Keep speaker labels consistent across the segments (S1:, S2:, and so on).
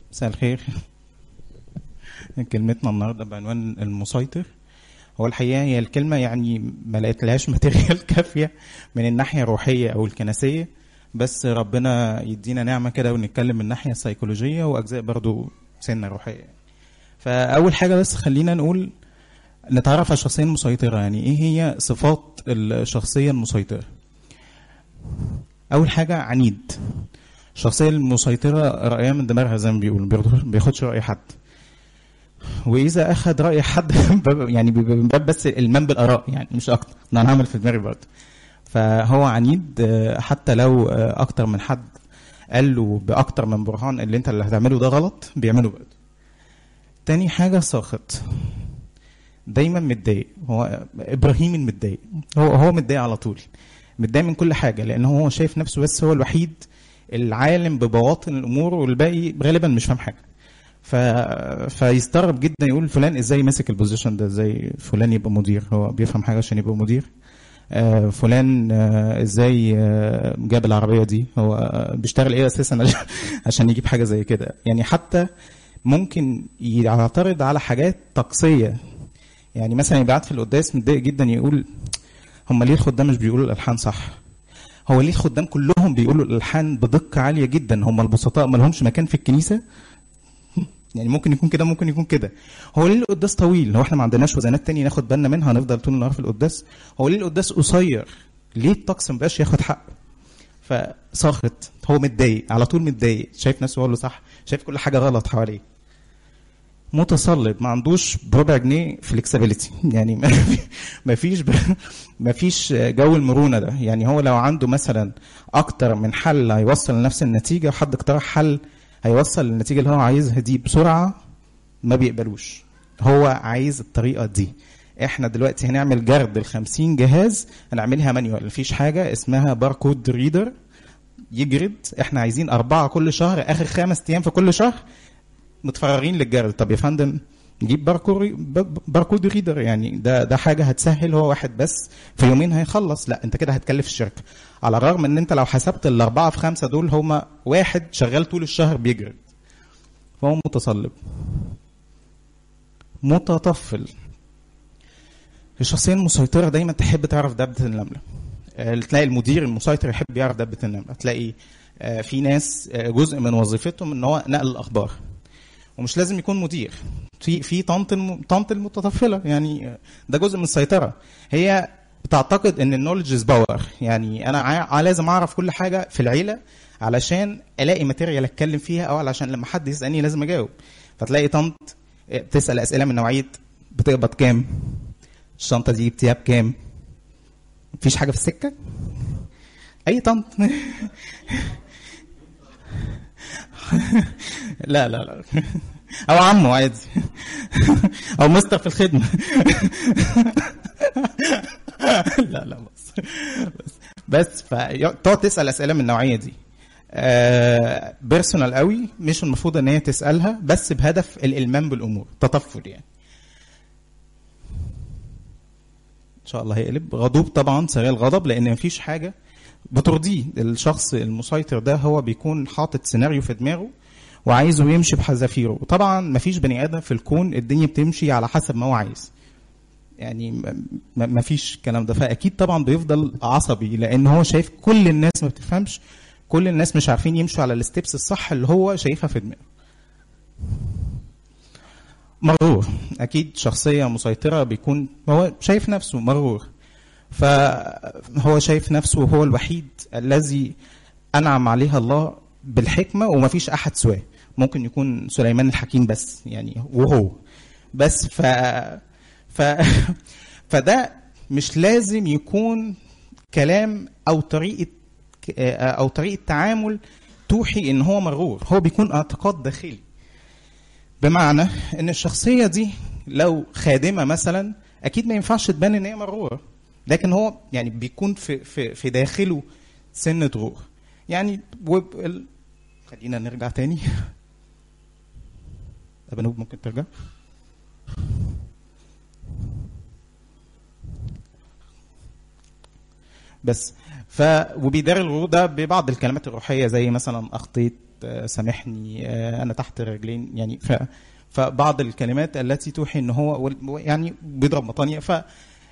S1: مساء الخير كلمتنا النهارده بعنوان المسيطر هو الحقيقه هي الكلمه يعني ما لقيتلهاش ماتيريال كافيه من الناحيه الروحيه او الكنسيه بس ربنا يدينا نعمه كده ونتكلم من الناحيه السيكولوجيه واجزاء برضو سنه روحيه فاول حاجه بس خلينا نقول نتعرف على الشخصيه المسيطره يعني ايه هي صفات الشخصيه المسيطره اول حاجه عنيد الشخصيه المسيطره رايها من دماغها زي ما بيقولوا ما بياخدش راي حد واذا اخذ راي حد يعني من باب بس المام بالاراء يعني مش اكتر ده انا هعمل في دماغي برضه فهو عنيد حتى لو اكتر من حد قال له باكتر من برهان اللي انت اللي هتعمله ده غلط بيعمله برضه تاني حاجه ساخط دايما متضايق هو ابراهيم المتضايق هو هو متضايق على طول متضايق من كل حاجه لان هو شايف نفسه بس هو الوحيد العالم ببواطن الامور والباقي غالبا مش فاهم حاجه ف... فيستغرب جدا يقول فلان ازاي ماسك البوزيشن ده ازاي فلان يبقى مدير هو بيفهم حاجه عشان يبقى مدير آه فلان آه ازاي آه جاب العربيه دي هو آه بيشتغل ايه اساسا عشان يجيب حاجه زي كده يعني حتى ممكن يعترض على حاجات طقسيه يعني مثلا يبعت في القداس متضايق جدا يقول هم ليه الخدام مش بيقولوا الالحان صح هو ليه الخدام كلهم بيقولوا الالحان بدقه عاليه جدا هم البسطاء ما لهمش مكان في الكنيسه يعني ممكن يكون كده ممكن يكون كده هو ليه القداس طويل هو احنا ما عندناش وزنات تانية ناخد بالنا منها هنفضل طول النهار في القداس هو ليه القداس قصير ليه الطقس مبقاش ياخد حق فساخط هو متضايق على طول متضايق شايف نفسه هو اللي صح شايف كل حاجه غلط حواليه متصلب ما عندوش بربع جنيه فليكسبيليتي يعني ما فيش ما فيش جو المرونه ده يعني هو لو عنده مثلا اكتر من حل هيوصل لنفس النتيجه وحد اقترح حل هيوصل للنتيجه اللي هو عايزها دي بسرعه ما بيقبلوش هو عايز الطريقه دي احنا دلوقتي هنعمل جرد ال 50 جهاز هنعملها مانيوال مفيش حاجه اسمها باركود ريدر يجرد احنا عايزين اربعه كل شهر اخر خمس ايام في كل شهر متفرغين للجرد طب يا فندم نجيب باركود ريدر يعني ده ده حاجه هتسهل هو واحد بس في يومين هيخلص لا انت كده هتكلف الشركه على الرغم ان انت لو حسبت الاربعه في خمسه دول هما واحد شغال طول الشهر بيجرد فهو متصلب متطفل الشخصيه المسيطره دايما تحب تعرف دبه النمله تلاقي المدير المسيطر يحب يعرف دبه النمله تلاقي في ناس جزء من وظيفتهم ان هو نقل الاخبار ومش لازم يكون مدير في في طنط الم... طنط المتطفله يعني ده جزء من السيطره هي بتعتقد ان النولج از باور يعني انا ع... لازم اعرف كل حاجه في العيله علشان الاقي ماتيريال اتكلم فيها او علشان لما حد يسالني لازم اجاوب فتلاقي طنط بتسال اسئله من نوعيه بتقبض كام الشنطه دي جبتيها بكام مفيش حاجه في السكه اي طنط لا لا لا او عمه عادي او مستر في الخدمه لا لا بس بس بس فتقعد تسال اسئله من النوعيه دي آه بيرسونال قوي مش المفروض ان هي تسالها بس بهدف الالمام بالامور تطفل يعني ان شاء الله هيقلب غضوب طبعا سريع الغضب لان مفيش حاجه بترضيه الشخص المسيطر ده هو بيكون حاطط سيناريو في دماغه وعايزه يمشي بحذافيره وطبعا مفيش بني ادم في الكون الدنيا بتمشي على حسب ما هو عايز يعني مفيش الكلام ده فاكيد طبعا بيفضل عصبي لان هو شايف كل الناس ما بتفهمش كل الناس مش عارفين يمشوا على الستبس الصح اللي هو شايفها في دماغه مغرور اكيد شخصيه مسيطره بيكون هو شايف نفسه مغرور فهو شايف نفسه هو الوحيد الذي انعم عليها الله بالحكمه ومفيش احد سواه ممكن يكون سليمان الحكيم بس يعني وهو بس ف ف فده مش لازم يكون كلام او طريقه او طريقه تعامل توحي ان هو مغرور هو بيكون اعتقاد داخلي بمعنى ان الشخصيه دي لو خادمه مثلا اكيد ما ينفعش تبان ان هي مغروره لكن هو يعني بيكون في في في داخله سنه غرور يعني وب... ال... خلينا نرجع تاني ابنوب ممكن ترجع بس ف وبيداري الغرور ده ببعض الكلمات الروحيه زي مثلا اخطيت آه، سامحني آه، انا تحت رجلين يعني ف فبعض الكلمات التي توحي ان هو وال- يعني بيضرب مطانية ف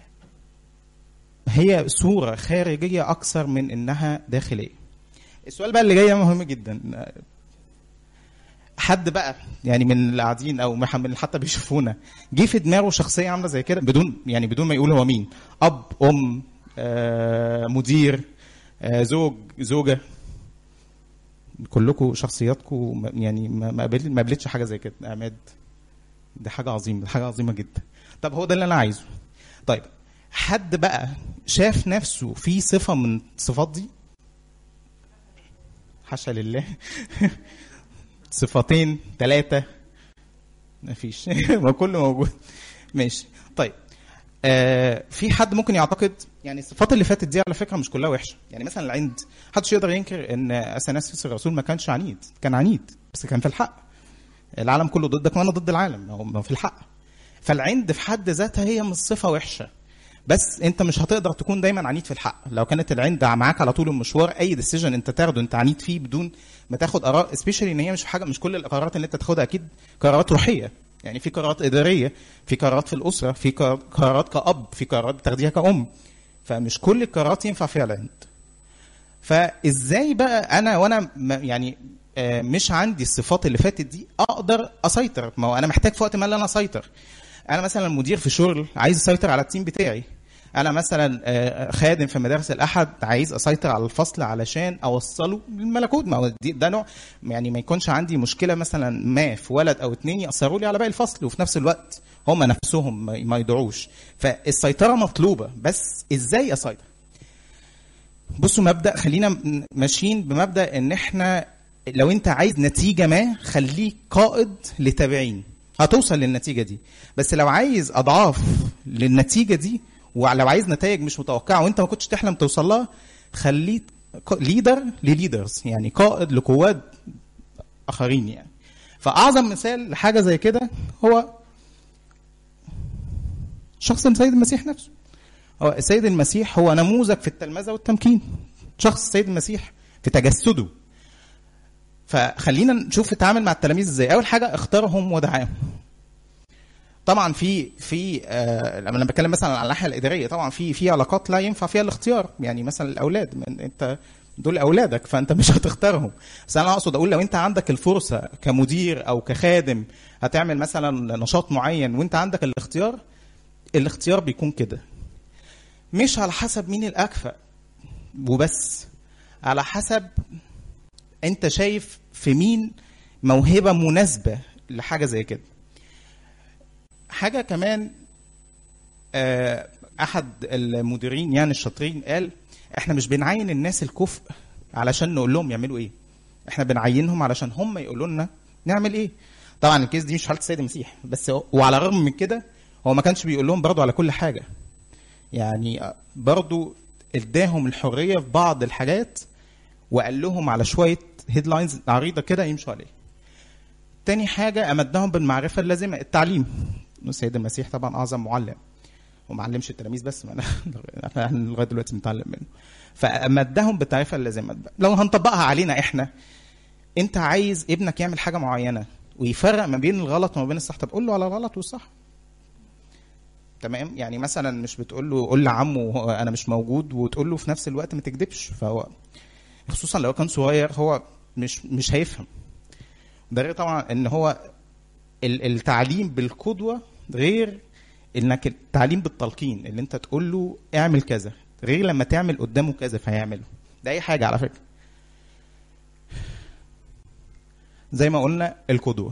S1: هي صورة خارجية أكثر من إنها داخلية. السؤال بقى اللي جاي مهم جدا. حد بقى يعني من اللي قاعدين او من اللي حتى بيشوفونا جه في دماغه شخصيه عامله زي كده بدون يعني بدون ما يقول هو مين اب ام آه، مدير آه، زوج زوجه كلكم شخصياتكم ما- يعني ما ما قابل- ما قابلتش حاجه زي كده عماد دي حاجه عظيمه دي حاجه عظيمه جدا طب هو ده اللي انا عايزه طيب حد بقى شاف نفسه في صفه من الصفات دي حاشا لله صفتين ثلاثة مفيش ما كله موجود ماشي طيب آه في حد ممكن يعتقد يعني الصفات اللي فاتت دي على فكره مش كلها وحشه يعني مثلا العند محدش يقدر ينكر ان اثناسيوس الرسول ما كانش عنيد كان عنيد بس كان في الحق العالم كله ضدك وانا ضد العالم هو ما هو في الحق فالعند في حد ذاتها هي مش صفه وحشه بس انت مش هتقدر تكون دايما عنيد في الحق لو كانت العند معاك على طول المشوار اي ديسيجن انت تاخده انت عنيد فيه بدون ما تاخد اراء سبيشالي ان هي مش حاجه مش كل القرارات اللي انت تاخدها اكيد قرارات روحيه يعني في قرارات اداريه في قرارات في الاسره في قرار- قرارات كاب في قرارات بتاخديها كأم فمش كل القرارات ينفع فيها العند فازاي بقى انا وانا م- يعني آه، مش عندي الصفات اللي فاتت دي اقدر اسيطر ما هو انا محتاج في وقت ما اللي انا اسيطر انا مثلا مدير في شغل عايز اسيطر على التيم بتاعي انا مثلا آه، خادم في مدارس الاحد عايز اسيطر على الفصل علشان اوصله للملكوت ما هو دي- ده نوع يعني ما يكونش عندي مشكله مثلا ما في ولد او اتنين ياثروا لي على باقي الفصل وفي نفس الوقت هم نفسهم ما- ما يدعوش فالسيطره مطلوبه بس ازاي اسيطر بصوا مبدا خلينا م- ماشيين بمبدا ان احنا لو انت عايز نتيجه ما خليك قائد لتابعين هتوصل للنتيجه دي بس لو عايز اضعاف للنتيجه دي ولو عايز نتائج مش متوقعه وانت ما كنتش تحلم توصل لها خليك ليدر لليدرز يعني قائد لقوات اخرين يعني فاعظم مثال لحاجه زي كده هو شخص السيد المسيح نفسه هو السيد المسيح هو نموذج في التلمذه والتمكين شخص السيد المسيح في تجسده فخلينا نشوف اتعامل مع التلاميذ ازاي اول حاجه اختارهم ودعاهم طبعا في في آه لما انا بتكلم مثلا على الناحيه الاداريه طبعا في في علاقات لا ينفع فيها الاختيار يعني مثلا الاولاد من انت دول اولادك فانت مش هتختارهم بس انا اقصد اقول لو انت عندك الفرصه كمدير او كخادم هتعمل مثلا نشاط معين وانت عندك الاختيار الاختيار بيكون كده مش على حسب مين الاكفأ وبس على حسب انت شايف في مين موهبه مناسبه لحاجه زي كده حاجه كمان آه، احد المديرين يعني الشاطرين قال احنا مش بنعين الناس الكفء علشان نقول لهم يعملوا ايه احنا بنعينهم علشان هم يقولوا لنا نعمل ايه طبعا الكيس دي مش حاله السيد المسيح بس هو- وعلى الرغم من كده هو ما كانش بيقول لهم برضه على كل حاجه يعني برضه اداهم الحريه في بعض الحاجات وقال لهم على شويه هيدلاينز عريضه كده يمشوا عليها تاني حاجه امدهم بالمعرفه اللازمه التعليم السيد المسيح طبعا اعظم معلم وما علمش التلاميذ بس ما أنا- احنا لغايه دلوقتي بنتعلم منه فامدهم بالمعرفه اللازمه لو هنطبقها علينا احنا انت عايز ابنك يعمل حاجه معينه ويفرق ما بين الغلط وما بين الصح طب قول له على الغلط والصح تمام يعني مثلا مش بتقول له قول لعمه انا مش موجود وتقول له في نفس الوقت ما تكذبش فهو خصوصا لو كان صغير هو مش مش هيفهم ده غير طبعا ان هو ال- التعليم بالقدوه غير انك التعليم بالتلقين اللي انت تقول له اعمل كذا غير لما تعمل قدامه كذا فيعمله ده اي حاجه على فكره زي ما قلنا القدوه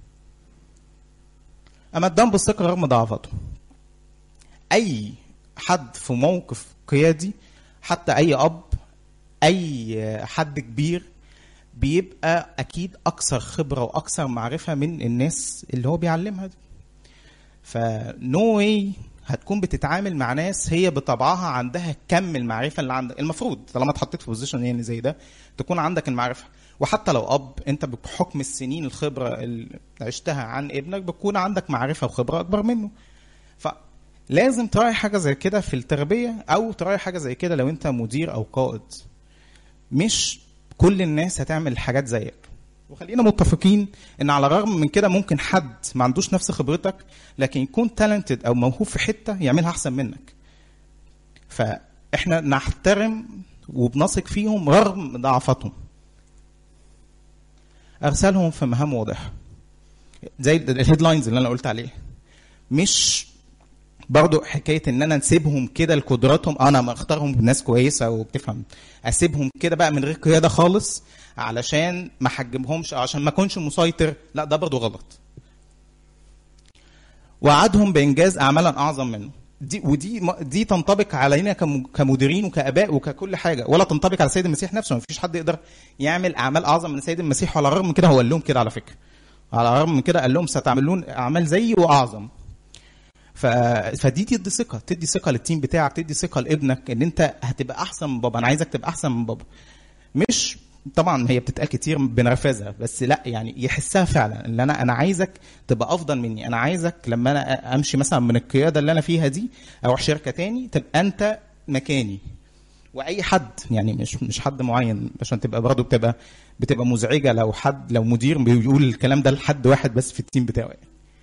S1: امدهم بالثقه رغم ضعفاتهم اي حد في موقف قيادي حتى اي اب اي حد كبير بيبقى اكيد اكثر خبره واكثر معرفه من الناس اللي هو بيعلمها دي فنو واي هتكون بتتعامل مع ناس هي بطبعها عندها كم المعرفه اللي عندك المفروض طالما اتحطيت في بوزيشن يعني زي ده تكون عندك المعرفه وحتى لو اب انت بحكم السنين الخبره اللي عشتها عن ابنك بتكون عندك معرفه وخبره اكبر منه لازم تراعي حاجه زي كده في التربيه او تراعي حاجه زي كده لو انت مدير او قائد مش كل الناس هتعمل حاجات زيك وخلينا متفقين ان على الرغم من كده ممكن حد ما عندوش نفس خبرتك لكن يكون تالنتد او موهوب في حته يعملها احسن منك فاحنا نحترم وبنثق فيهم رغم ضعفاتهم ارسلهم في مهام واضحه زي الهيدلاينز اللي انا قلت عليه مش برضو حكايه ان انا نسيبهم كده لقدراتهم انا اختارهم ناس كويسه وبتفهم اسيبهم كده بقى من غير قياده خالص علشان ما احجمهمش او عشان ما اكونش مسيطر لا ده برضو غلط وعدهم بانجاز اعمالا اعظم منه دي ودي دي تنطبق علينا كمديرين وكاباء وككل حاجه ولا تنطبق على السيد المسيح نفسه ما فيش حد يقدر يعمل اعمال اعظم من السيد المسيح وعلى الرغم من كده هو قال لهم كده على فكره على الرغم من كده قال لهم ستعملون اعمال زيي واعظم ف... فدي تدي ثقه تدي ثقه للتيم بتاعك تدي ثقه لابنك ان انت هتبقى احسن من بابا انا عايزك تبقى احسن من بابا مش طبعا هي بتتقال كتير بنرفزها بس لا يعني يحسها فعلا ان انا انا عايزك تبقى افضل مني انا عايزك لما انا امشي مثلا من القياده اللي انا فيها دي اروح شركه تاني تبقى انت مكاني واي حد يعني مش مش حد معين عشان تبقى برضه بتبقى بتبقى مزعجه لو حد لو مدير بيقول الكلام ده لحد واحد بس في التيم بتاعه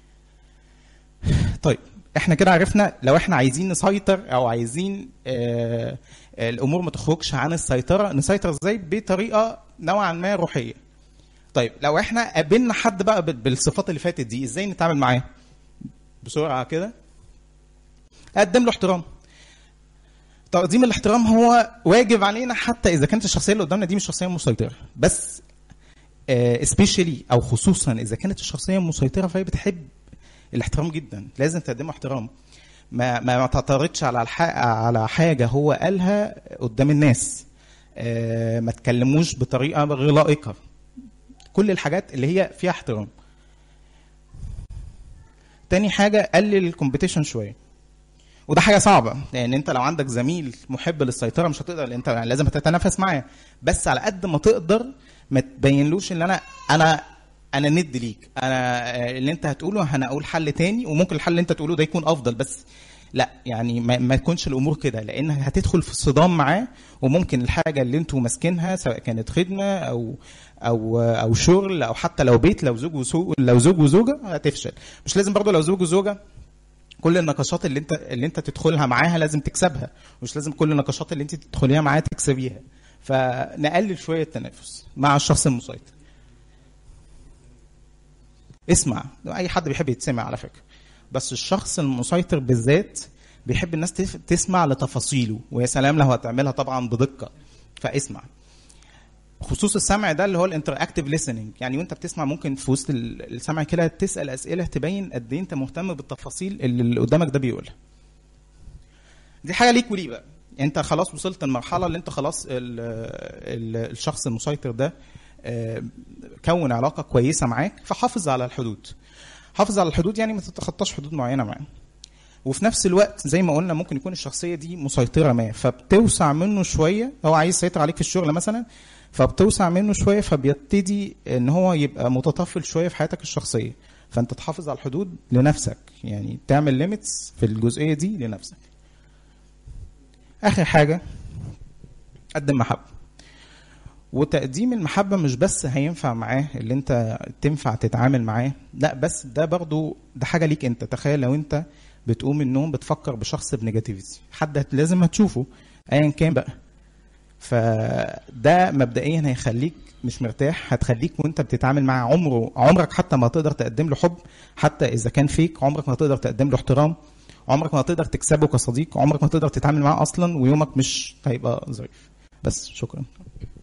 S1: طيب احنا كده عرفنا لو احنا عايزين نسيطر او عايزين آه الامور ما تخرجش عن السيطره نسيطر ازاي بطريقه نوعا ما روحيه طيب لو احنا قابلنا حد بقى بالصفات اللي فاتت دي ازاي نتعامل معاه بسرعه كده قدم له احترام تقديم الاحترام هو واجب علينا حتى اذا كانت الشخصيه اللي قدامنا دي مش شخصيه مسيطره بس سبيشالي او خصوصا اذا كانت الشخصيه مسيطره فهي بتحب الاحترام جدا لازم تقدمه احترام ما ما تعترضش على على حاجه هو قالها قدام الناس آه ما تكلموش بطريقه غير لائقه كل الحاجات اللي هي فيها احترام تاني حاجه قلل الكومبيتيشن شويه وده حاجه صعبه لان انت لو عندك زميل محب للسيطره مش هتقدر انت لازم تتنافس معاه بس على قد ما تقدر ما تبينلوش ان انا انا انا ند ليك انا اللي انت هتقوله انا اقول حل تاني وممكن الحل اللي انت تقوله ده يكون افضل بس لا يعني ما, ما تكونش الامور كده لان هتدخل في صدام معاه وممكن الحاجه اللي انتوا ماسكينها سواء كانت خدمه او او او شغل او حتى لو بيت لو زوج وزوج لو زوج وزوجه هتفشل مش لازم برضه لو زوج وزوجه كل النقاشات اللي انت اللي انت تدخلها معاها لازم تكسبها مش لازم كل النقاشات اللي انت تدخليها معاها تكسبيها فنقلل شويه التنافس مع الشخص المسيطر اسمع اي حد بيحب يتسمع على فكره بس الشخص المسيطر بالذات بيحب الناس تسمع لتفاصيله ويا سلام لو هتعملها طبعا بدقه فاسمع خصوص السمع ده اللي هو الانتراكتيف ليسننج يعني وانت بتسمع ممكن في وسط السمع كده تسال اسئله تبين قد ايه انت مهتم بالتفاصيل اللي, اللي قدامك ده بيقولها دي حاجه ليك وليه بقى انت خلاص وصلت المرحله اللي انت خلاص ال ال الشخص المسيطر ده كون علاقه كويسه معاك فحافظ على الحدود حافظ على الحدود يعني ما تتخطاش حدود معينه معاه وفي نفس الوقت زي ما قلنا ممكن يكون الشخصيه دي مسيطره ما فبتوسع منه شويه هو عايز يسيطر عليك في الشغل مثلا فبتوسع منه شويه فبيبتدي ان هو يبقى متطفل شويه في حياتك الشخصيه فانت تحافظ على الحدود لنفسك يعني تعمل ليميتس في الجزئيه دي لنفسك اخر حاجه قدم محبه وتقديم المحبة مش بس هينفع معاه اللي انت تنفع تتعامل معاه لا بس ده برضو ده حاجة ليك انت تخيل لو انت بتقوم من النوم بتفكر بشخص بنيجاتيفيتي حد لازم هتشوفه ايا كان بقى فده مبدئيا هيخليك مش مرتاح هتخليك وانت بتتعامل معاه عمره عمرك حتى ما تقدر تقدم له حب حتى اذا كان فيك عمرك ما تقدر تقدم له احترام عمرك ما تقدر تكسبه كصديق عمرك ما تقدر تتعامل معاه اصلا ويومك مش هيبقى ظريف بس شكرا